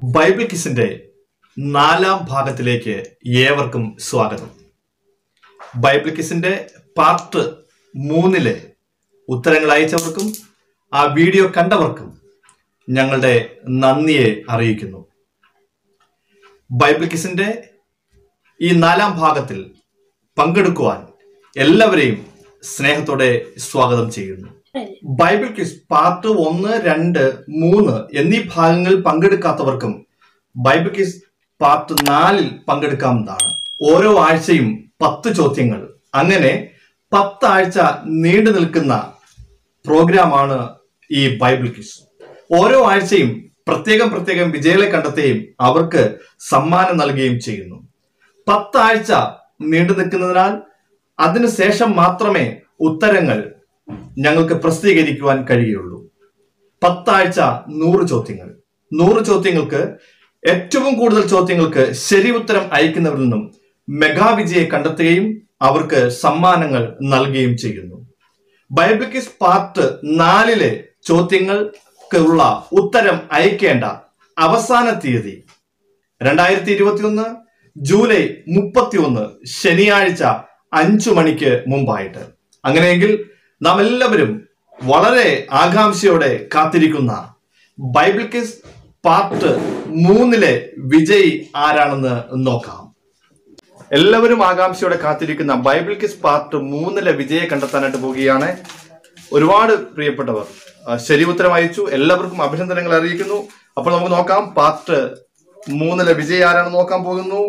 Bible കിസിന്റെ നാലാം ഭാഗത്തിലേക്ക് ഏവർക്കും സ്വാഗതം ബൈബിൾ കിസിന്റെ പാർട്ട് മൂന്നിലെ ഉത്തരങ്ങൾ അയച്ചവർക്കും ആ വീഡിയോ കണ്ടവർക്കും ഞങ്ങളുടെ നന്ദിയെ അറിയിക്കുന്നു ബൈബിൾ കിസിന്റെ ഈ നാലാം ഭാഗത്തിൽ പങ്കെടുക്കുവാൻ എല്ലാവരെയും സ്നേഹത്തോടെ സ്വാഗതം ചെയ്യുന്നു ബൈബിൾ ക്വിസ് പാർട്ട് ഒന്ന് രണ്ട് മൂന്ന് എന്നീ ഭാഗങ്ങളിൽ പങ്കെടുക്കാത്തവർക്കും ബൈബിൾ ക്വിസ് പാർട്ട് നാലിൽ പങ്കെടുക്കാവുന്നതാണ് ഓരോ ആഴ്ചയും പത്ത് ചോദ്യങ്ങൾ അങ്ങനെ പത്താഴ്ച നീണ്ടു നിൽക്കുന്ന പ്രോഗ്രാമാണ് ഈ ബൈബിൾ ക്വിസ് ഓരോ ആഴ്ചയും പ്രത്യേകം പ്രത്യേകം വിജയികളെ കണ്ടെത്തുകയും അവർക്ക് സമ്മാനം നൽകുകയും ചെയ്യുന്നു പത്താഴ്ച നീണ്ടു നിൽക്കുന്നതിനാൽ അതിനുശേഷം മാത്രമേ ഉത്തരങ്ങൾ ഞങ്ങൾക്ക് പ്രസിദ്ധീകരിക്കുവാൻ കഴിയുള്ളൂ പത്താഴ്ച നൂറ് ചോദ്യങ്ങൾ നൂറ് ചോദ്യങ്ങൾക്ക് ഏറ്റവും കൂടുതൽ ചോദ്യങ്ങൾക്ക് ശരി ഉത്തരം അയക്കുന്നവരിൽ നിന്നും മെഗാവിജയെ കണ്ടെത്തുകയും അവർക്ക് സമ്മാനങ്ങൾ നൽകുകയും ചെയ്യുന്നു ബൈബിൾ കിസ് പാർട്ട് നാലിലെ ചോദ്യങ്ങൾക്കുള്ള ഉത്തരം അയക്കേണ്ട അവസാന തീയതി രണ്ടായിരത്തി ഇരുപത്തിയൊന്ന് ജൂലൈ മുപ്പത്തിയൊന്ന് ശനിയാഴ്ച അഞ്ചു മണിക്ക് മുമ്പായിട്ട് അങ്ങനെയെങ്കിൽ നാം എല്ലാവരും വളരെ ആകാംക്ഷയോടെ കാത്തിരിക്കുന്ന ബൈബിൾ കിസ് പാർട്ട് മൂന്നിലെ വിജയി ആരാണെന്ന് നോക്കാം എല്ലാവരും ആകാംക്ഷയോടെ കാത്തിരിക്കുന്ന ബൈബിൾ കിസ് പാർട്ട് മൂന്നിലെ വിജയെ കണ്ടെത്താനായിട്ട് പോവുകയാണ് ഒരുപാട് പ്രിയപ്പെട്ടവർ ആ, ശരി ഉത്തരം അയച്ചു എല്ലാവർക്കും അഭിനന്ദനങ്ങൾ അറിയിക്കുന്നു അപ്പോൾ നമുക്ക് നോക്കാം പാർട്ട് മൂന്നിലെ വിജയ് ആരാണെന്ന് നോക്കാൻ പോകുന്നു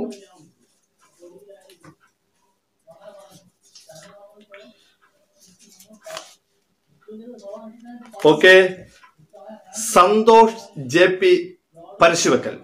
okay Santhosh J P Parassuvakkal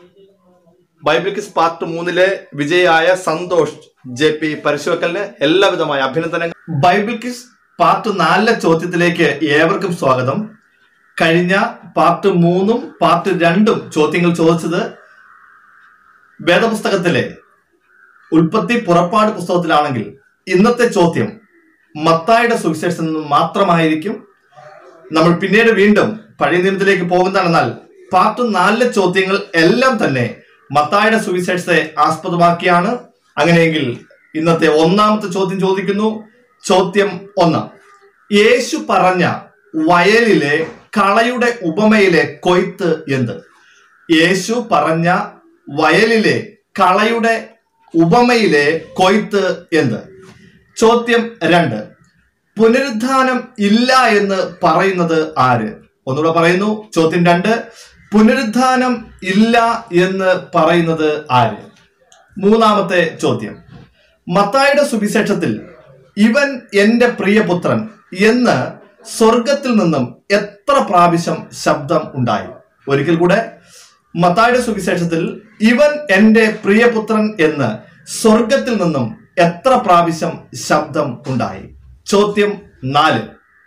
Bible quiz part മൂന്നിലെ വിജയായ സന്തോഷ് ജെ പി പരശുവക്കലിന് എല്ലാവിധമായ അഭിനന്ദനങ്ങൾ ബൈബിൾ കിസ് പാർട്ട് നാലിലെ ചോദ്യത്തിലേക്ക് ഏവർക്കും സ്വാഗതം കഴിഞ്ഞ പാർട്ട് മൂന്നും പാർട്ട് രണ്ടും ചോദ്യങ്ങൾ ചോദിച്ചത് വേദപുസ്തകത്തിലെ ഉൽപ്പത്തി പുറപ്പാട് പുസ്തകത്തിലാണെങ്കിൽ ഇന്നത്തെ ചോദ്യം മത്തായുടെ സുവിശേഷത്തിൽ നിന്ന് മാത്രമായിരിക്കും നമ്മൾ പിന്നീട് വീണ്ടും പഴയ നിയമത്തിലേക്ക് പോകുന്നതാണെന്നാൽ പാർട്ട് നാലിലെ ചോദ്യങ്ങൾ എല്ലാം തന്നെ മത്തായുടെ സുവിശേഷത്തെ ആസ്പദമാക്കിയാണ് അങ്ങനെയെങ്കിൽ ഇന്നത്തെ ഒന്നാമത്തെ ചോദ്യം ചോദിക്കുന്നു ചോദ്യം ഒന്ന് യേശു പറഞ്ഞ വയലിലെ കളയുടെ ഉപമയിലെ കൊയ്ത്ത് എന്ത് യേശു പറഞ്ഞ വയലിലെ കളയുടെ ഉപമയിലെ കൊയ്ത്ത് എന്ത് ചോദ്യം രണ്ട് പുനരുദ്ധാനം ഇല്ല എന്ന് പറയുന്നത് ആര് ഒന്നുകൂടെ പറയുന്നു ചോദ്യം രണ്ട് പുനരുദ്ധാനം ഇല്ല എന്ന് പറയുന്നത് ആര് മൂന്നാമത്തെ ചോദ്യം മത്തായുടെ സുവിശേഷത്തിൽ ഇവൻ എന്റെ പ്രിയപുത്രൻ എന്ന് സ്വർഗത്തിൽ നിന്നും എത്ര പ്രാവശ്യം ശബ്ദം ഉണ്ടായി ഒരിക്കൽ കൂടെ മത്തായുടെ സുവിശേഷത്തിൽ ഇവൻ എന്റെ പ്രിയപുത്രൻ എന്ന് സ്വർഗത്തിൽ നിന്നും എത്ര പ്രാവശ്യം ശബ്ദം ഉണ്ടായി ചോദ്യം നാല്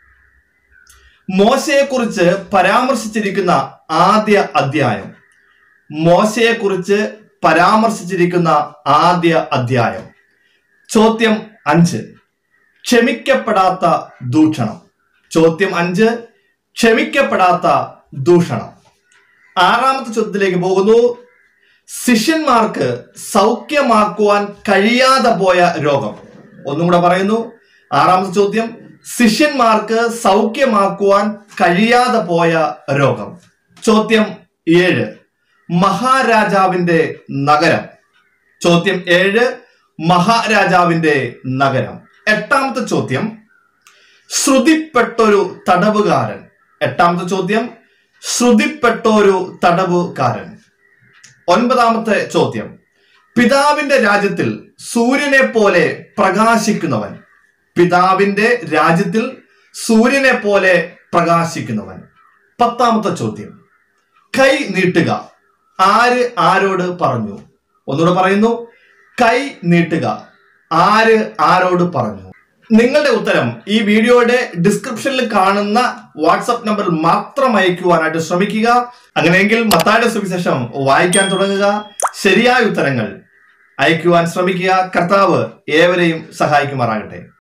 മോശയെക്കുറിച്ച് പരാമർശിച്ചിരിക്കുന്ന ആദ്യ അധ്യായം മോശയെക്കുറിച്ച് പരാമർശിച്ചിരിക്കുന്ന ആദ്യ അധ്യായം ചോദ്യം അഞ്ച് ക്ഷമിക്കപ്പെടാത്ത ദൂഷണം ചോദ്യം അഞ്ച് ക്ഷമിക്കപ്പെടാത്ത ദൂഷണം ആറാമത്തെ ചോദ്യത്തിലേക്ക് പോകുന്നു ശിഷ്യന്മാർക്ക് സൗഖ്യമാക്കുവാൻ കഴിയാതെ പോയ രോഗം ഒന്നും കൂടെ പറയുന്നു ആറാമത്തെ ചോദ്യം ശിഷ്യന്മാർക്ക് സൗഖ്യമാക്കുവാൻ കഴിയാതെ പോയ രോഗം ചോദ്യം ഏഴ് മഹാരാജാവിന്റെ നഗരം ചോദ്യം ഏഴ് മഹാരാജാവിന്റെ നഗരം എട്ടാമത്തെ ചോദ്യം ശ്രുതിപ്പെട്ടൊരു തടവുകാരൻ എട്ടാമത്തെ ചോദ്യം ശ്രുതിപ്പെട്ടൊരു തടവുകാരൻ ഒൻപതാമത്തെ ചോദ്യം പിതാവിന്റെ രാജ്യത്തിൽ സൂര്യനെ പോലെ പ്രകാശിക്കുന്നവൻ പിതാവിന്റെ രാജ്യത്തിൽ സൂര്യനെ പോലെ പ്രകാശിക്കുന്നവൻ പത്താമത്തെ ചോദ്യം കൈ നീട്ടുക ആര് ആരോട് പറഞ്ഞു ഒന്നുകൂടെ പറയുന്നു കൈ നീട്ടുക ആര് ആരോട് പറഞ്ഞു നിങ്ങളുടെ ഉത്തരം ഈ വീഡിയോയുടെ ഡിസ്ക്രിപ്ഷനിൽ കാണുന്ന വാട്സപ്പ് നമ്പറിൽ മാത്രം അയക്കുവാനായിട്ട് ശ്രമിക്കുക അങ്ങനെയെങ്കിൽ മത്തായുടെ സുവിശേഷം വായിക്കാൻ തുടങ്ങുക ശരിയായ ഉത്തരങ്ങൾ അയക്കുവാൻ ശ്രമിക്കുക കർത്താവ് ഏവരെയും സഹായിക്കുമാറാകട്ടെ